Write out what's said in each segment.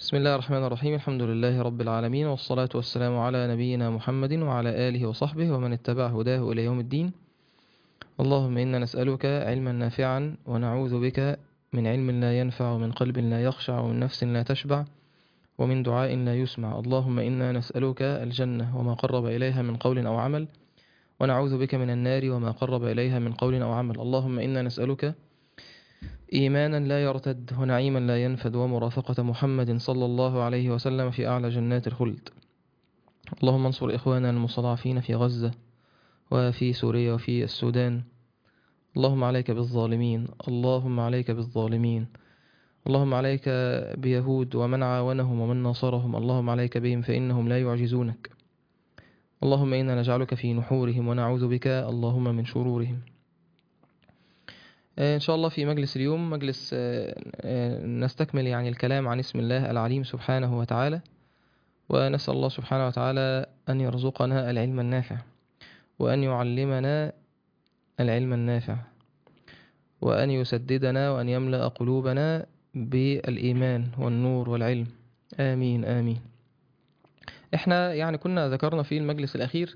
بسم الله الرحمن الرحيم الحمد لله رب العالمين والصلاة والسلام على نبينا محمد وعلى آله وصحبه ومن اتبع هداه إلى يوم الدين اللهم إنا نسألك علما نافعا ونعوذ بك من علم لا ينفع ومن قلب لا يخشع ومن نفس لا تشبع ومن دعاء لا يسمع اللهم إنا نسألك الجنة وما قرب إليها من قول أو عمل ونعوذ بك من النار وما قرب إليها من قول أو عمل اللهم إنا نسألك إيمانا لا يرتد ونعيما لا ينفد ومرافقة محمد صلى الله عليه وسلم في أعلى جنات الخلد اللهم انصر إخواننا المستضعفين في غزة وفي سوريا وفي السودان اللهم عليك بالظالمين اللهم عليك بالظالمين اللهم عليك بيهود ومن عاونهم ومن نصرهم اللهم عليك بهم فإنهم لا يعجزونك اللهم إنا نجعلك في نحورهم ونعوذ بك اللهم من شرورهم إن شاء الله في مجلس اليوم مجلس نستكمل يعني الكلام عن اسم الله العليم سبحانه وتعالى ونسأل الله سبحانه وتعالى أن يرزقنا العلم النافع وأن يعلمنا العلم النافع وأن يسددنا وأن يملأ قلوبنا بالإيمان والنور والعلم آمين آمين احنا يعني كنا ذكرنا في المجلس الأخير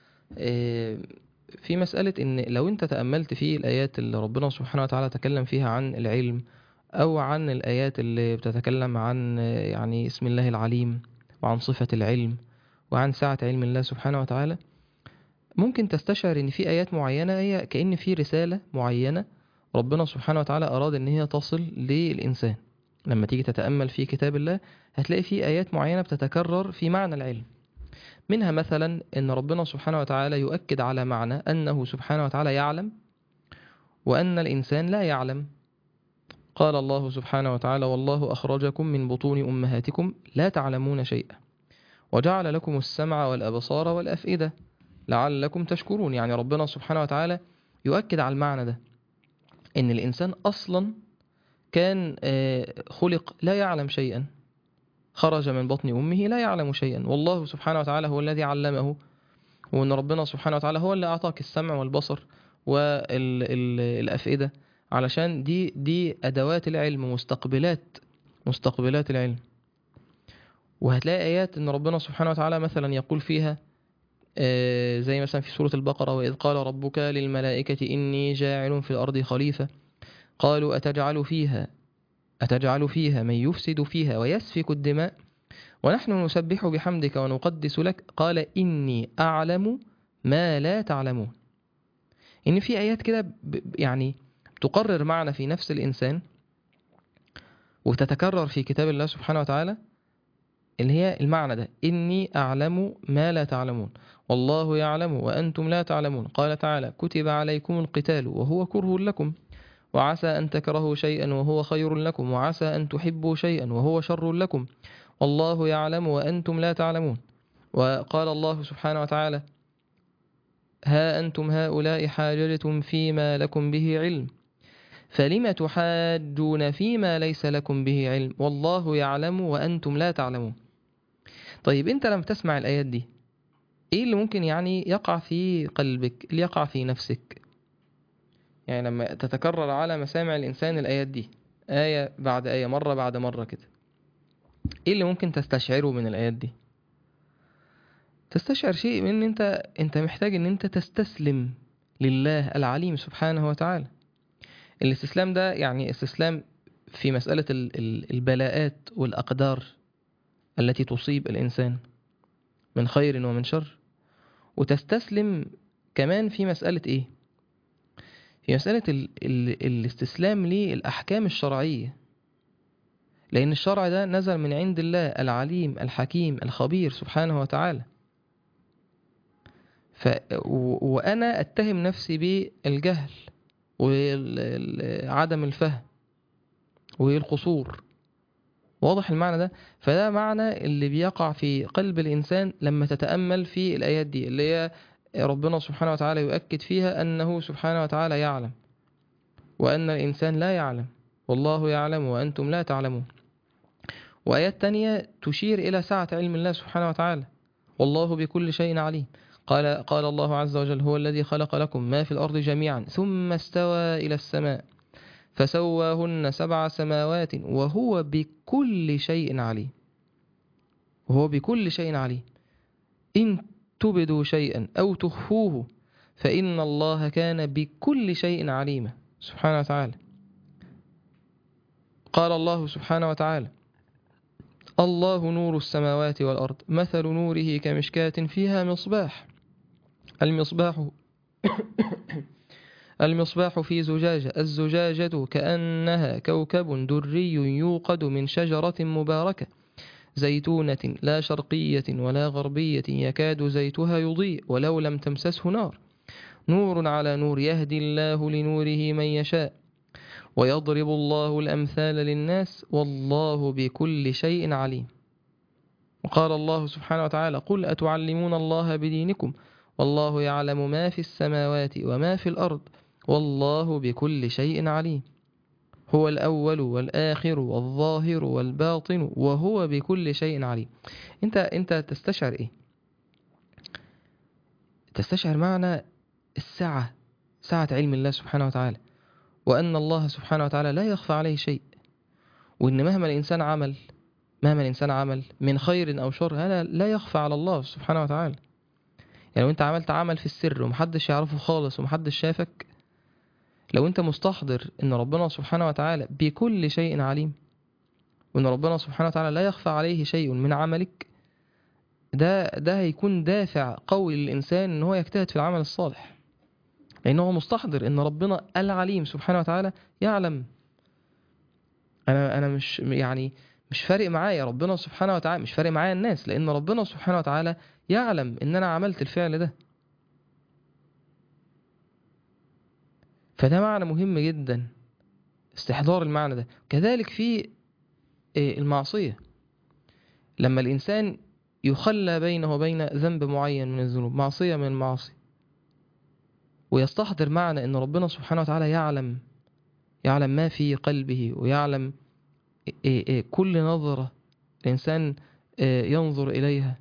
في مسألة إن لو أنت تأملت في الآيات اللي ربنا سبحانه وتعالى تكلم فيها عن العلم أو عن الآيات اللي بتتكلم عن يعني اسم الله العليم وعن صفة العلم وعن سعة علم الله سبحانه وتعالى ممكن تستشعر إن في آيات معينة هي كأن في رسالة معينة ربنا سبحانه وتعالى أراد إن هي تصل للإنسان لما تيجي تتأمل في كتاب الله هتلاقي في آيات معينة بتتكرر في معنى العلم منها مثلا أن ربنا سبحانه وتعالى يؤكد على معنى أنه سبحانه وتعالى يعلم وأن الإنسان لا يعلم قال الله سبحانه وتعالى والله أخرجكم من بطون أمهاتكم لا تعلمون شيئا وجعل لكم السمع والأبصار والأفئدة لعلكم تشكرون يعني ربنا سبحانه وتعالى يؤكد على المعنى ده إن الإنسان أصلا كان خلق لا يعلم شيئا خرج من بطن أمه لا يعلم شيئا والله سبحانه وتعالى هو الذي علمه وأن ربنا سبحانه وتعالى هو اللي أعطاك السمع والبصر والأفئدة علشان دي دي أدوات العلم مستقبلات مستقبلات العلم وهتلاقي آيات أن ربنا سبحانه وتعالى مثلا يقول فيها زي مثلا في سورة البقرة وإذ قال ربك للملائكة إني جاعل في الأرض خليفة قالوا أتجعل فيها أتجعل فيها من يفسد فيها ويسفك الدماء ونحن نسبح بحمدك ونقدس لك قال إني أعلم ما لا تعلمون إن في آيات كده يعني تقرر معنى في نفس الإنسان وتتكرر في كتاب الله سبحانه وتعالى اللي هي المعنى ده إني أعلم ما لا تعلمون والله يعلم وأنتم لا تعلمون قال تعالى كتب عليكم القتال وهو كره لكم وعسى أن تكرهوا شيئا وهو خير لكم وعسى أن تحبوا شيئا وهو شر لكم والله يعلم وأنتم لا تعلمون وقال الله سبحانه وتعالى ها أنتم هؤلاء حاججتم فيما لكم به علم فلم تحاجون فيما ليس لكم به علم والله يعلم وأنتم لا تعلمون طيب أنت لم تسمع الآيات دي إيه اللي ممكن يعني يقع في قلبك اللي يقع في نفسك يعني لما تتكرر على مسامع الإنسان الآيات دي آية بعد آية مرة بعد مرة كده إيه اللي ممكن تستشعره من الآيات دي تستشعر شيء من إن أنت أنت محتاج إن أنت تستسلم لله العليم سبحانه وتعالى الاستسلام ده يعني استسلام في مسألة البلاءات والأقدار التي تصيب الإنسان من خير ومن شر وتستسلم كمان في مسألة إيه في مسألة ال ال الاستسلام للأحكام الشرعية لأن الشرع ده نزل من عند الله العليم الحكيم الخبير سبحانه وتعالى ف و وأنا أتهم نفسي بالجهل وعدم الفهم والقصور واضح المعنى ده فده معنى اللي بيقع في قلب الإنسان لما تتأمل في الآيات دي اللي هي ربنا سبحانه وتعالى يؤكد فيها أنه سبحانه وتعالى يعلم وأن الإنسان لا يعلم والله يعلم وأنتم لا تعلمون وآيات تانية تشير إلى سعة علم الله سبحانه وتعالى والله بكل شيء عليم قال, قال الله عز وجل هو الذي خلق لكم ما في الأرض جميعا ثم استوى إلى السماء فسواهن سبع سماوات وهو بكل شيء عليم وهو بكل شيء عليم إن تبدوا شيئا أو تخفوه فإن الله كان بكل شيء عليما سبحانه وتعالى قال الله سبحانه وتعالى الله نور السماوات والأرض مثل نوره كمشكاة فيها مصباح المصباح المصباح في زجاجة الزجاجة كأنها كوكب دري يوقد من شجرة مباركة زيتونة لا شرقية ولا غربية يكاد زيتها يضيء ولو لم تمسسه نار نور على نور يهدي الله لنوره من يشاء ويضرب الله الأمثال للناس والله بكل شيء عليم وقال الله سبحانه وتعالى قل أتعلمون الله بدينكم والله يعلم ما في السماوات وما في الأرض والله بكل شيء عليم هو الأول والآخر والظاهر والباطن وهو بكل شيء عليم أنت أنت تستشعر إيه؟ تستشعر معنى السعة سعة علم الله سبحانه وتعالى وأن الله سبحانه وتعالى لا يخفى عليه شيء وأن مهما الإنسان عمل مهما الإنسان عمل من خير أو شر هذا لا يخفى على الله سبحانه وتعالى يعني لو أنت عملت عمل في السر ومحدش يعرفه خالص ومحدش شافك لو أنت مستحضر أن ربنا سبحانه وتعالى بكل شيء عليم وأن ربنا سبحانه وتعالى لا يخفى عليه شيء من عملك ده ده هيكون دافع قوي للإنسان أن هو يجتهد في العمل الصالح لأنه مستحضر أن ربنا العليم سبحانه وتعالى يعلم أنا أنا مش يعني مش فارق معايا ربنا سبحانه وتعالى مش فارق معايا الناس لأن ربنا سبحانه وتعالى يعلم أن أنا عملت الفعل ده فده معنى مهم جدا استحضار المعنى ده كذلك في المعصية لما الإنسان يخلى بينه وبين ذنب معين من الذنوب معصية من المعاصي ويستحضر معنى أن ربنا سبحانه وتعالى يعلم يعلم ما في قلبه ويعلم كل نظرة الإنسان ينظر إليها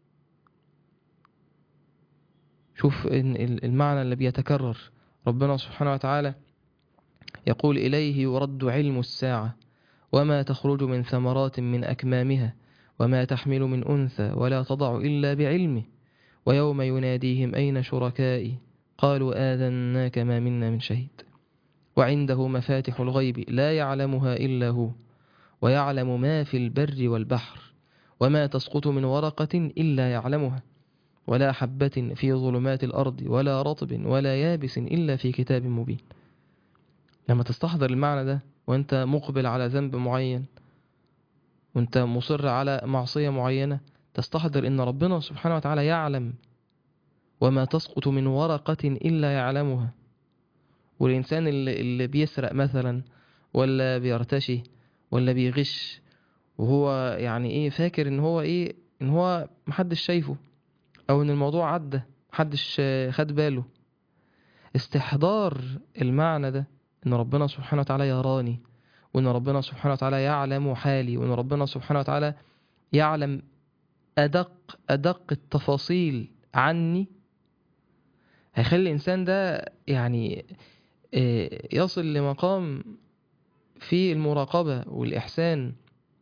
شوف المعنى اللي بيتكرر ربنا سبحانه وتعالى يقول إليه يرد علم الساعة وما تخرج من ثمرات من أكمامها وما تحمل من أنثى ولا تضع إلا بعلمه ويوم يناديهم أين شركائي قالوا آذناك ما منا من شهيد وعنده مفاتح الغيب لا يعلمها إلا هو ويعلم ما في البر والبحر وما تسقط من ورقة إلا يعلمها ولا حبة في ظلمات الأرض ولا رطب ولا يابس إلا في كتاب مبين لما تستحضر المعنى ده وانت مقبل على ذنب معين وانت مصر على معصية معينة تستحضر ان ربنا سبحانه وتعالى يعلم وما تسقط من ورقة إلا يعلمها والإنسان اللي, اللي بيسرق مثلا ولا بيرتشي ولا بيغش وهو يعني ايه فاكر ان هو ايه ان هو محدش شايفه او ان الموضوع عدى محدش خد باله استحضار المعنى ده ان ربنا سبحانه وتعالى يراني وان ربنا سبحانه وتعالى يعلم حالي وان ربنا سبحانه وتعالى يعلم ادق ادق التفاصيل عني هيخلي الانسان ده يعني يصل لمقام في المراقبة والإحسان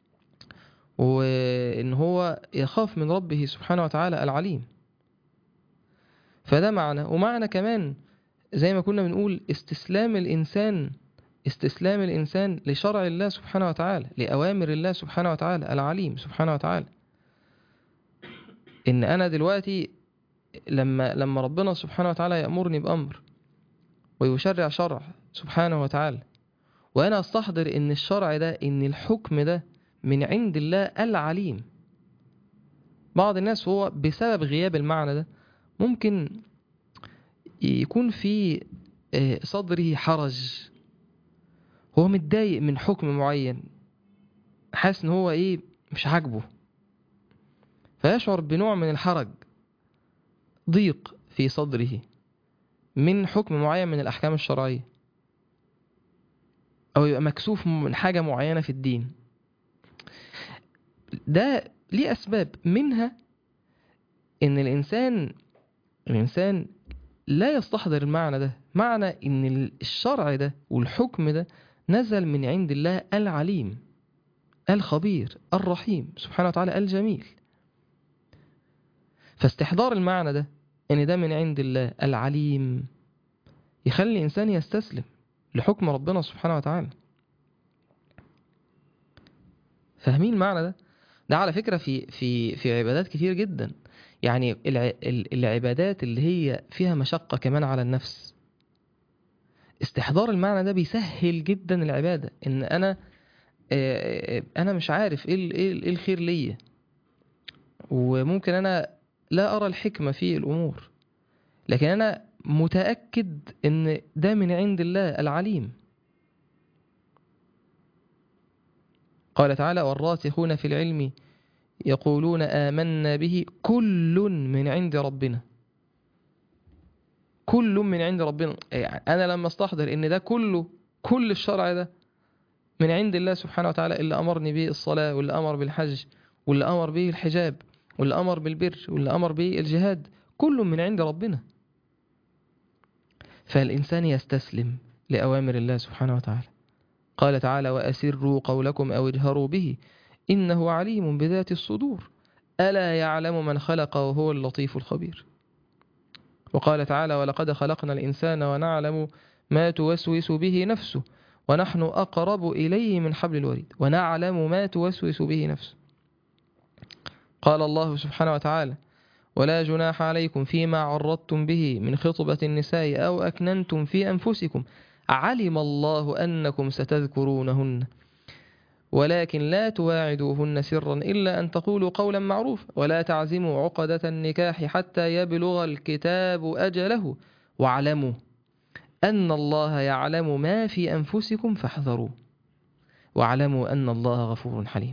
وإن هو يخاف من ربه سبحانه وتعالى العليم فده معنى ومعنى كمان زي ما كنا بنقول استسلام الإنسان استسلام الإنسان لشرع الله سبحانه وتعالى لأوامر الله سبحانه وتعالى العليم سبحانه وتعالى إن أنا دلوقتي لما لما ربنا سبحانه وتعالى يأمرني بأمر ويشرع شرع سبحانه وتعالى وأنا أستحضر إن الشرع ده إن الحكم ده من عند الله العليم بعض الناس هو بسبب غياب المعنى ده ممكن يكون في صدره حرج هو متضايق من حكم معين حاسس ان هو ايه مش عاجبه فيشعر بنوع من الحرج ضيق في صدره من حكم معين من الأحكام الشرعية أو يبقى مكسوف من حاجة معينة في الدين ده ليه أسباب منها إن الإنسان الإنسان لا يستحضر المعنى ده معنى إن الشرع ده والحكم ده نزل من عند الله العليم الخبير الرحيم سبحانه وتعالى الجميل فاستحضار المعنى ده ان ده من عند الله العليم يخلي الانسان يستسلم لحكم ربنا سبحانه وتعالى فاهمين المعنى ده ده على فكرة في في في عبادات كتير جدا يعني الع- ال- العبادات اللي هي فيها مشقة كمان على النفس استحضار المعنى ده بيسهل جدا العبادة ان انا آه، آه، انا مش عارف ايه ال- ايه ال- إيه الخير ليا وممكن انا لا ارى الحكمة في الامور لكن انا متأكد ان ده من عند الله العليم قال تعالى والراسخون في العلم يقولون آمنا به كل من عند ربنا كل من عند ربنا يعني أنا لما استحضر إن ده كله كل الشرع ده من عند الله سبحانه وتعالى اللي أمرني به الصلاة واللي أمر بالحج واللي أمر به الحجاب واللي أمر بالبر واللي أمر به الجهاد كل من عند ربنا فالإنسان يستسلم لأوامر الله سبحانه وتعالى قال تعالى وأسروا قولكم أو اجهروا به إنه عليم بذات الصدور ألا يعلم من خلق وهو اللطيف الخبير وقال تعالى ولقد خلقنا الإنسان ونعلم ما توسوس به نفسه ونحن أقرب إليه من حبل الوريد ونعلم ما توسوس به نفسه قال الله سبحانه وتعالى ولا جناح عليكم فيما عرضتم به من خطبة النساء أو أكننتم في أنفسكم علم الله أنكم ستذكرونهن ولكن لا تواعدوهن سرا إلا أن تقولوا قولا معروفا ولا تعزموا عقدة النكاح حتى يبلغ الكتاب أجله واعلموا أن الله يعلم ما في أنفسكم فاحذروا واعلموا أن الله غفور حليم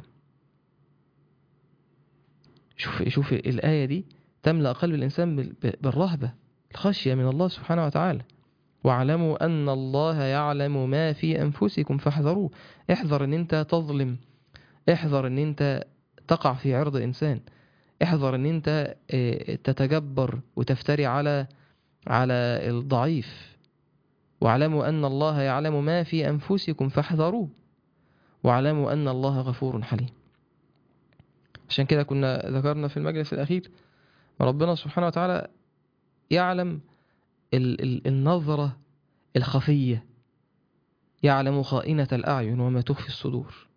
شوف شوف الآية دي تملأ قلب الإنسان بال- بالرهبة الخشية من الله سبحانه وتعالى واعلموا أن الله يعلم ما في أنفسكم فاحذروه احذر أن أنت تظلم احذر أن أنت تقع في عرض إنسان احذر أن أنت آه، تتجبر وتفتري على على الضعيف واعلموا أن الله يعلم ما في أنفسكم فاحذروه واعلموا أن الله غفور حليم عشان كده كنا ذكرنا في المجلس الأخير ربنا سبحانه وتعالى يعلم ال- ال- النظرة الخفية يعلم خائنة الأعين وما تخفي الصدور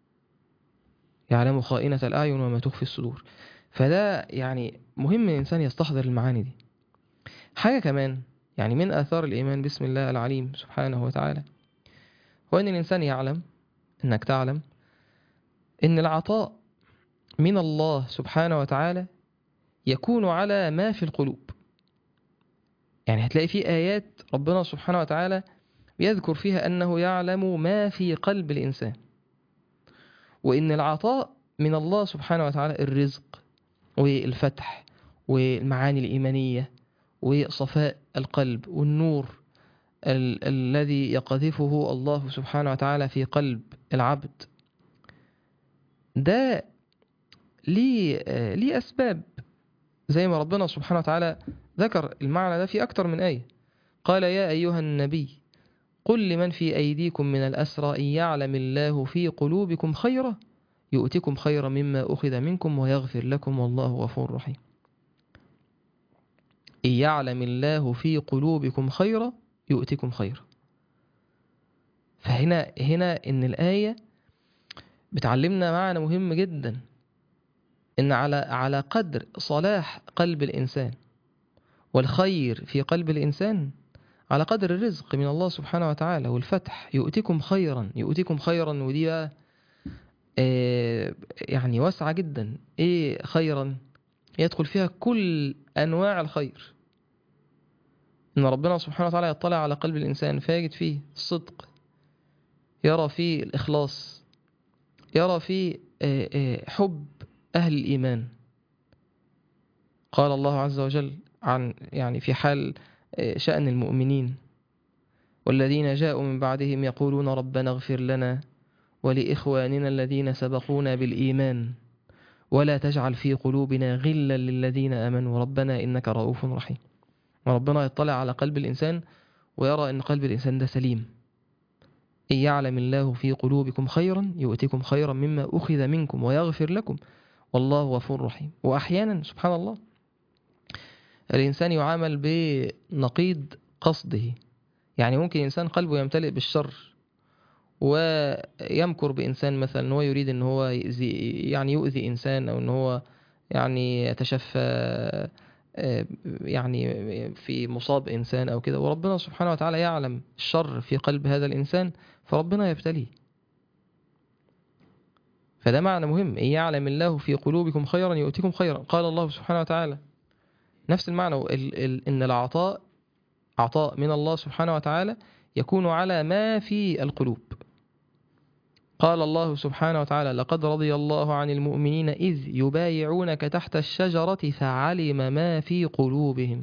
يعلم خائنة الأعين وما تخفي الصدور فده يعني مهم الإنسان يستحضر المعاني دي حاجة كمان يعني من آثار الإيمان بسم الله العليم سبحانه وتعالى هو أن الإنسان يعلم أنك تعلم أن العطاء من الله سبحانه وتعالى يكون على ما في القلوب يعني هتلاقي في آيات ربنا سبحانه وتعالى يذكر فيها أنه يعلم ما في قلب الإنسان وإن العطاء من الله سبحانه وتعالى الرزق والفتح والمعاني الإيمانية وصفاء القلب والنور ال- الذي يقذفه الله سبحانه وتعالى في قلب العبد ده ليه آه، ليه أسباب زي ما ربنا سبحانه وتعالى ذكر المعنى ده في أكتر من آية قال يا أيها النبي قل لمن في أيديكم من الأسرى إن يعلم الله في قلوبكم خيرا يؤتكم خيرا مما أخذ منكم ويغفر لكم والله غفور رحيم إن يعلم الله في قلوبكم خيرا يؤتكم خيرا فهنا هنا إن الآية بتعلمنا معنى مهم جدا إن على على قدر صلاح قلب الإنسان والخير في قلب الإنسان على قدر الرزق من الله سبحانه وتعالى والفتح يؤتكم خيرا يؤتكم خيرا ودي بقى آه، يعني واسعة جدا ايه خيرا يدخل فيها كل انواع الخير ان ربنا سبحانه وتعالى يطلع على قلب الانسان فيجد فيه الصدق يرى فيه الاخلاص يرى فيه آه، آه، حب اهل الايمان قال الله عز وجل عن يعني في حال آه، شأن المؤمنين والذين جاءوا من بعدهم يقولون ربنا اغفر لنا ولإخواننا الذين سبقونا بالإيمان ولا تجعل في قلوبنا غلا للذين آمنوا ربنا إنك رؤوف رحيم وربنا يطلع على قلب الإنسان ويرى أن قلب الإنسان ده سليم إن يعلم الله في قلوبكم خيرا يؤتكم خيرا مما أخذ منكم ويغفر لكم والله غفور رحيم وأحيانا سبحان الله الإنسان يعامل بنقيض قصده يعني ممكن إنسان قلبه يمتلئ بالشر ويمكر بإنسان مثلا هو يريد أن هو يؤذي يعني يؤذي إنسان أو أن هو يعني يتشفى يعني في مصاب إنسان أو كده وربنا سبحانه وتعالى يعلم الشر في قلب هذا الإنسان فربنا يبتليه فده معنى مهم إن يعلم الله في قلوبكم خيرا يؤتكم خيرا قال الله سبحانه وتعالى نفس المعنى ال ال إن العطاء عطاء من الله سبحانه وتعالى يكون على ما في القلوب قال الله سبحانه وتعالى لقد رضي الله عن المؤمنين إذ يبايعونك تحت الشجرة فعلم ما في قلوبهم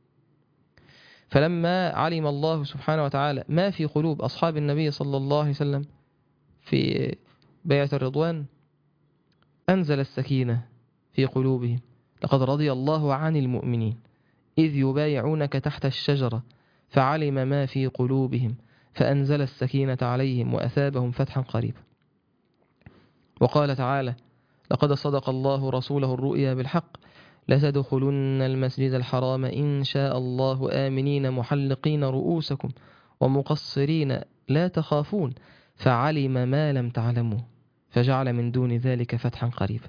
فلما علم الله سبحانه وتعالى ما في قلوب أصحاب النبي صلى الله عليه وسلم في بيعة الرضوان أنزل السكينة في قلوبهم لقد رضي الله عن المؤمنين إذ يبايعونك تحت الشجرة فعلم ما في قلوبهم فأنزل السكينة عليهم وأثابهم فتحا قريبا وقال تعالى لقد صدق الله رسوله الرؤيا بالحق لتدخلن المسجد الحرام إن شاء الله آمنين محلقين رؤوسكم ومقصرين لا تخافون فعلم ما لم تعلموا فجعل من دون ذلك فتحا قريبا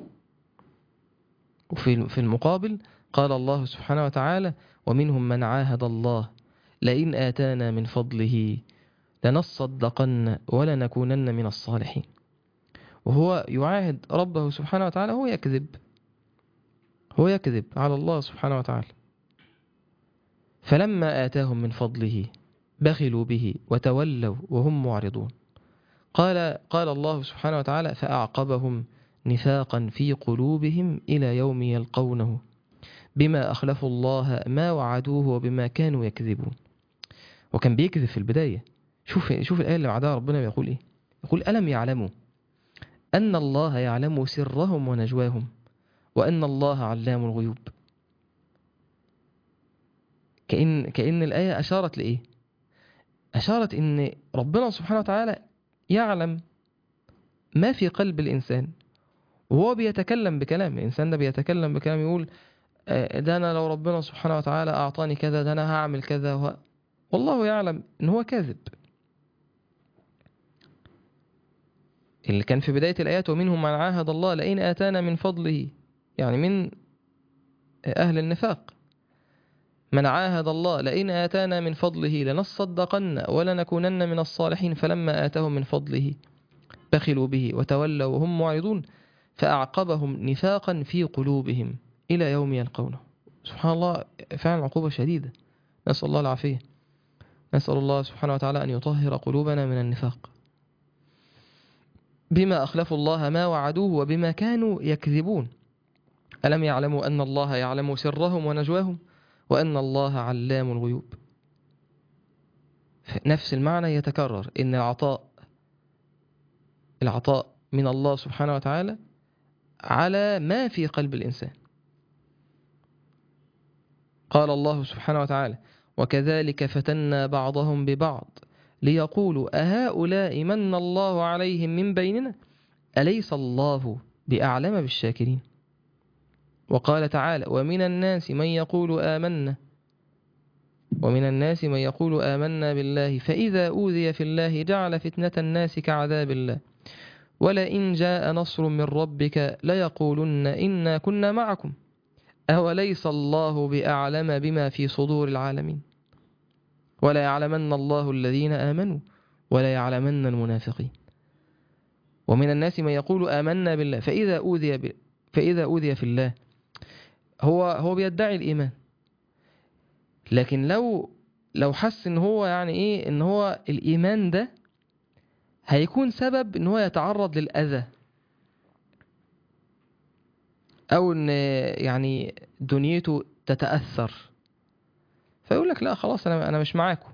وفي في المقابل قال الله سبحانه وتعالى ومنهم من عاهد الله لئن آتانا من فضله لنصدقن ولنكونن من الصالحين وهو يعاهد ربه سبحانه وتعالى هو يكذب هو يكذب على الله سبحانه وتعالى فلما آتاهم من فضله بخلوا به وتولوا وهم معرضون قال قال الله سبحانه وتعالى فأعقبهم نفاقا في قلوبهم إلى يوم يلقونه بما أخلفوا الله ما وعدوه وبما كانوا يكذبون وكان بيكذب في البداية شوف شوف الآية اللي بعدها ربنا بيقول إيه يقول ألم يعلموا أن الله يعلم سرهم ونجواهم وأن الله علام الغيوب كأن, كأن الآية أشارت لإيه أشارت إن ربنا سبحانه وتعالى يعلم ما في قلب الإنسان وهو بيتكلم بكلام الإنسان ده بيتكلم بكلام يقول ده أنا لو ربنا سبحانه وتعالى أعطاني كذا ده أنا هعمل كذا و... والله يعلم إن هو كاذب اللي كان في بداية الآيات ومنهم من عاهد الله لئن آتانا من فضله يعني من أهل النفاق من عاهد الله لئن آتانا من فضله لنصدقن ولنكونن من الصالحين فلما آتاهم من فضله بخلوا به وتولوا وهم معرضون فأعقبهم نفاقا في قلوبهم إلى يوم يلقونه سبحان الله فعلا عقوبة شديدة نسأل الله العافية نسأل الله سبحانه وتعالى أن يطهر قلوبنا من النفاق بما أخلفوا الله ما وعدوه وبما كانوا يكذبون ألم يعلموا أن الله يعلم سرهم ونجواهم وأن الله علام الغيوب نفس المعنى يتكرر إن العطاء العطاء من الله سبحانه وتعالى على ما في قلب الإنسان قال الله سبحانه وتعالى وكذلك فتنا بعضهم ببعض ليقولوا أهؤلاء من الله عليهم من بيننا أليس الله بأعلم بالشاكرين وقال تعالى ومن الناس من يقول آمنا ومن الناس من يقول آمنا بالله فإذا أوذي في الله جعل فتنة الناس كعذاب الله ولئن جاء نصر من ربك ليقولن إنا كنا معكم أوليس الله بأعلم بما في صدور العالمين ولا يعلمن الله الذين آمنوا ولا يعلمن المنافقين ومن الناس من يقول آمنا بالله فإذا أوذي ب... فإذا أوذي في الله هو هو بيدعي الإيمان لكن لو لو حس ان هو يعني ايه ان هو الايمان ده هيكون سبب ان هو يتعرض للاذى او ان يعني دنيته تتاثر فيقول لك لا خلاص انا انا مش معاكم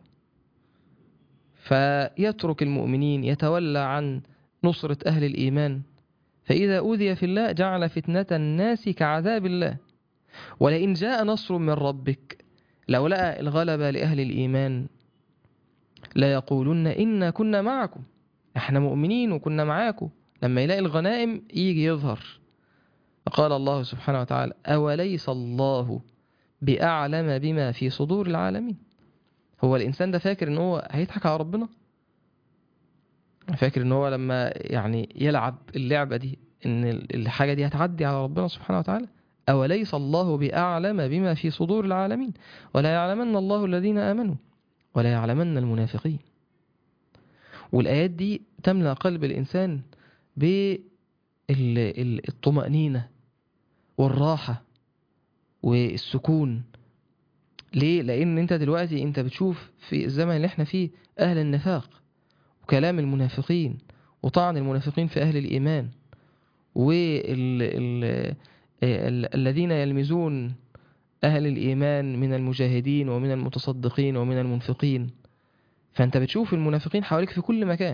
فيترك المؤمنين يتولى عن نصرة أهل الإيمان فإذا أوذي في الله جعل فتنة الناس كعذاب الله ولئن جاء نصر من ربك لو لقى الغلبة لأهل الإيمان لا يقولن إنا كنا معكم احنا مؤمنين وكنا معاكم لما يلاقي الغنائم يجي يظهر فقال الله سبحانه وتعالى أوليس الله بأعلم بما في صدور العالمين هو الإنسان ده فاكر إن هو هيضحك على ربنا فاكر إن هو لما يعني يلعب اللعبة دي إن الحاجة دي هتعدي على ربنا سبحانه وتعالى أوليس الله بأعلم بما في صدور العالمين ولا يعلمن الله الذين آمنوا ولا يعلمن المنافقين والآيات دي تملأ قلب الإنسان بالطمأنينة والراحة والسكون ليه؟ لأن أنت دلوقتي أنت بتشوف في الزمن اللي احنا فيه أهل النفاق وكلام المنافقين وطعن المنافقين في أهل الإيمان والذين يلمزون أهل الإيمان من المجاهدين ومن المتصدقين ومن المنفقين فأنت بتشوف المنافقين حواليك في كل مكان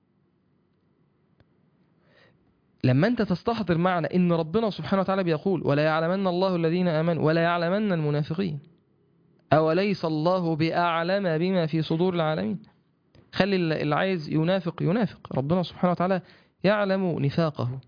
لما أنت تستحضر معنى إن ربنا سبحانه وتعالى بيقول ولا يعلمن الله الذين آمنوا ولا يعلمن المنافقين أوليس الله بأعلم بما في صدور العالمين خلي اللي عايز ينافق ينافق ربنا سبحانه وتعالى يعلم نفاقه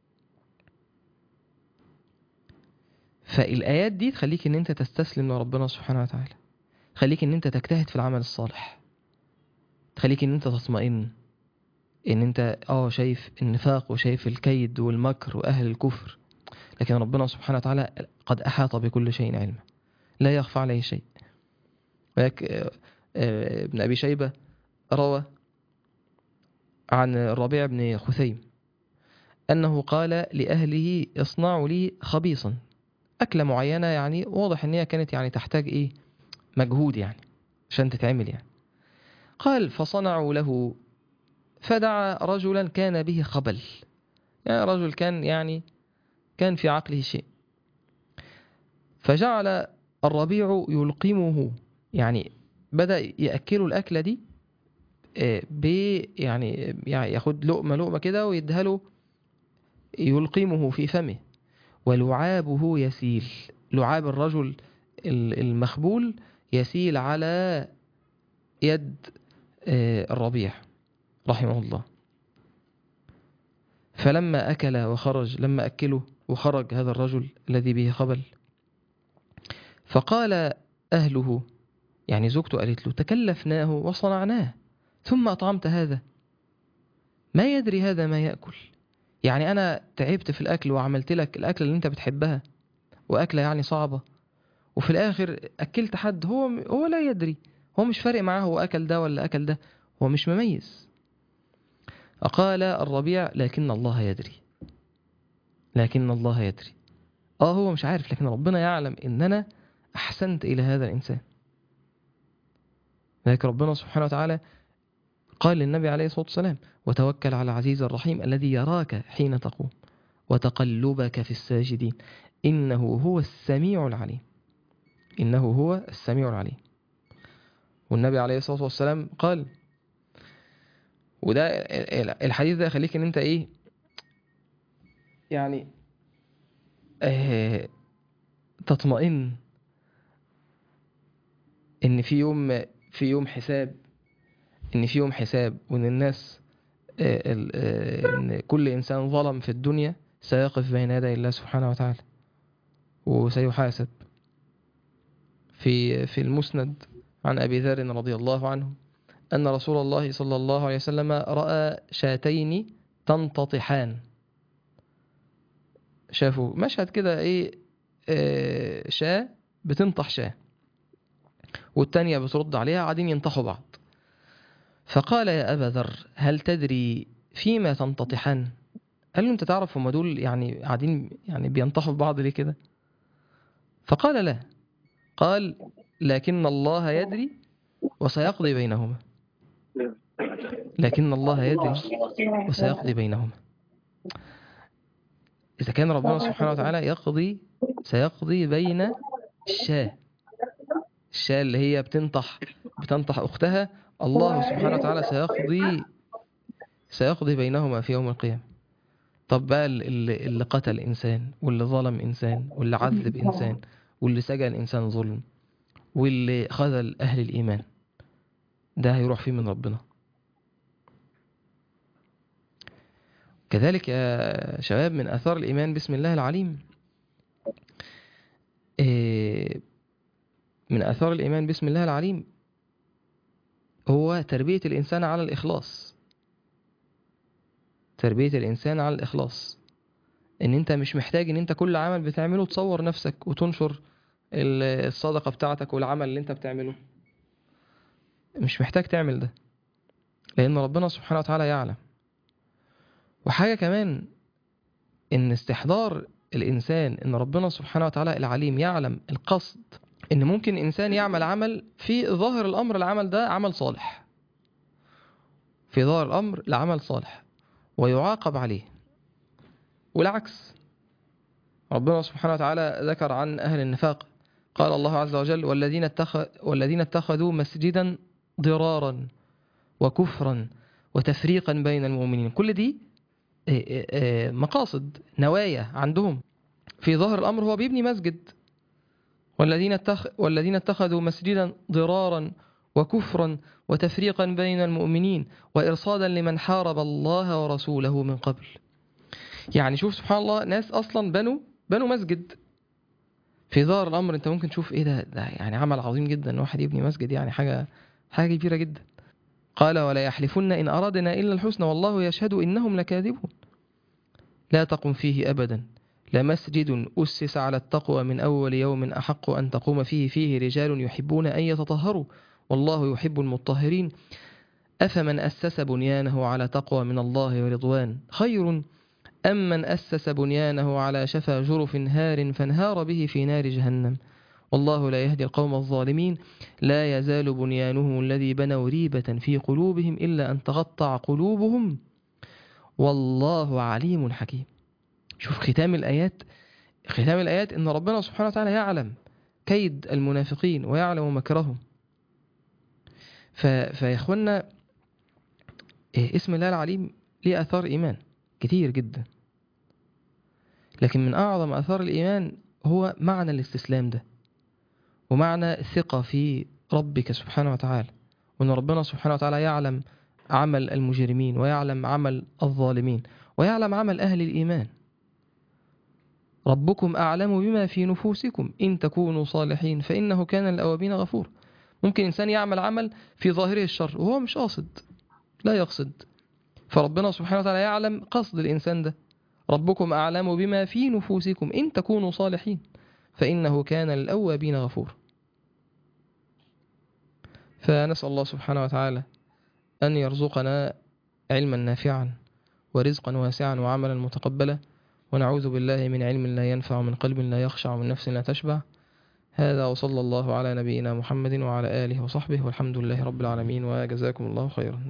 فالآيات دي تخليك ان انت تستسلم لربنا سبحانه وتعالى تخليك ان انت تجتهد في العمل الصالح تخليك ان انت تطمئن ان انت اه شايف النفاق وشايف الكيد والمكر واهل الكفر لكن ربنا سبحانه وتعالى قد احاط بكل شيء علما لا يخفى عليه شيء ولك ابن ابي شيبه روى عن الربيع بن خثيم انه قال لاهله اصنعوا لي خبيصا أكلة معينة يعني واضح إن هي كانت يعني تحتاج إيه مجهود يعني عشان تتعمل يعني قال فصنعوا له فدعا رجلا كان به خبل يعني رجل كان يعني كان في عقله شيء فجعل الربيع يلقمه يعني بدأ يأكله الأكلة دي ب يعني ياخد لقمة لقمة كده ويديها له يلقمه في فمه ولعابه يسيل لعاب الرجل المخبول يسيل على يد الربيع رحمه الله فلما أكل وخرج لما أكله وخرج هذا الرجل الذي به خبل فقال أهله يعني زوجته قالت له تكلفناه وصنعناه ثم أطعمت هذا ما يدري هذا ما يأكل يعني أنا تعبت في الأكل وعملت لك الأكل اللي أنت بتحبها وأكلة يعني صعبة وفي الآخر أكلت حد هو هو لا يدري هو مش فارق معاه هو أكل ده ولا أكل ده هو مش مميز قال الربيع لكن الله يدري لكن الله يدري اه هو مش عارف لكن ربنا يعلم ان انا احسنت الى هذا الانسان لكن ربنا سبحانه وتعالى قال للنبي عليه الصلاة والسلام وتوكل على العزيز الرحيم الذي يراك حين تقوم وتقلبك في الساجدين إنه هو السميع العليم إنه هو السميع العليم والنبي عليه الصلاة والسلام قال وده الحديث ده يخليك ان انت ايه يعني اه تطمئن ان في يوم في يوم حساب ان في يوم حساب وان الناس اه اه ان كل انسان ظلم في الدنيا سيقف بين يدي الله سبحانه وتعالى وسيحاسب في في المسند عن ابي ذر رضي الله عنه أن رسول الله صلى الله عليه وسلم رأى شاتين تنتطحان شافوا مشهد كده إيه آه شاة بتنطح شاة والتانية بترد عليها قاعدين ينطحوا بعض فقال يا أبا ذر هل تدري فيما تنتطحان قال له أنت تعرف هم دول يعني قاعدين يعني بينطحوا بعض ليه كده فقال لا قال لكن الله يدري وسيقضي بينهما لكن الله يدري وسيقضي بينهما إذا كان ربنا سبحانه وتعالى يقضي سيقضي بين الشاة الشاة اللي هي بتنطح بتنطح أختها الله سبحانه وتعالى سيقضي سيقضي بينهما في يوم القيامة طب بقى اللي, اللي قتل إنسان واللي ظلم إنسان واللي عذب إنسان واللي سجن إنسان ظلم واللي خذل أهل الإيمان ده هيروح فيه من ربنا كذلك يا شباب من آثار الإيمان بسم الله العليم إيه، من آثار الإيمان بسم الله العليم هو تربية الإنسان على الإخلاص تربية الإنسان على الإخلاص إن أنت مش محتاج إن أنت كل عمل بتعمله تصور نفسك وتنشر ال- الصدقة بتاعتك والعمل اللي أنت بتعمله مش محتاج تعمل ده لأن ربنا سبحانه وتعالى يعلم وحاجة كمان إن استحضار الإنسان إن ربنا سبحانه وتعالى العليم يعلم القصد إن ممكن إنسان يعمل عمل في ظاهر الأمر العمل ده عمل صالح في ظاهر الأمر لعمل صالح ويعاقب عليه والعكس ربنا سبحانه وتعالى ذكر عن أهل النفاق قال الله عز وجل والذين, اتخ... والذين اتخذوا مسجدا ضرارا وكفرا وتفريقا بين المؤمنين كل دي آه، آه، آه، مقاصد نوايا عندهم في ظاهر الأمر هو بيبني مسجد والذين, اتخ... والذين اتخذوا مسجدا ضرارا وكفرا وتفريقا بين المؤمنين وإرصادا لمن حارب الله ورسوله من قبل يعني شوف سبحان الله ناس أصلا بنوا بنوا مسجد في ظاهر الأمر أنت ممكن تشوف إيه ده, ده يعني عمل عظيم جدا إن واحد يبني مسجد يعني حاجة حاجة كبيرة جدا قال ولا يحلفن إن أرادنا إلا الحسنى والله يشهد إنهم لكاذبون لا تقم فيه أبدا لمسجد أسس على التقوى من أول يوم أحق أن تقوم فيه فيه رجال يحبون أن يتطهروا والله يحب المطهرين أفمن أسس بنيانه على تقوى من الله ورضوان خير أم من أسس بنيانه على شفا جرف هار فانهار به في نار جهنم والله لا يهدي القوم الظالمين لا يزال بنيانهم الذي بنوا ريبة في قلوبهم إلا أن تقطع قلوبهم والله عليم حكيم شوف ختام الآيات ختام الآيات إن ربنا سبحانه وتعالى يعلم كيد المنافقين ويعلم مكرهم ف... فيا إخوانا إيه، اسم الله العليم ليه آثار إيمان كتير جدا لكن من أعظم آثار الإيمان هو معنى الاستسلام ده ومعنى الثقة في ربك سبحانه وتعالى وأن ربنا سبحانه وتعالى يعلم عمل المجرمين ويعلم عمل الظالمين ويعلم عمل أهل الإيمان ربكم أعلم بما في نفوسكم إن تكونوا صالحين فإنه كان للأوابين غفور ممكن إنسان يعمل عمل في ظاهره الشر وهو مش قاصد لا يقصد فربنا سبحانه وتعالى يعلم قصد الإنسان ده ربكم أعلم بما في نفوسكم إن تكونوا صالحين فإنه كان للأوابين غفور فنسأل الله سبحانه وتعالى أن يرزقنا علما نافعا ورزقا واسعا وعملا متقبلا ونعوذ بالله من علم لا ينفع ومن قلب لا يخشع ومن نفس لا تشبع هذا وصلى الله على نبينا محمد وعلى آله وصحبه والحمد لله رب العالمين وجزاكم الله خيرا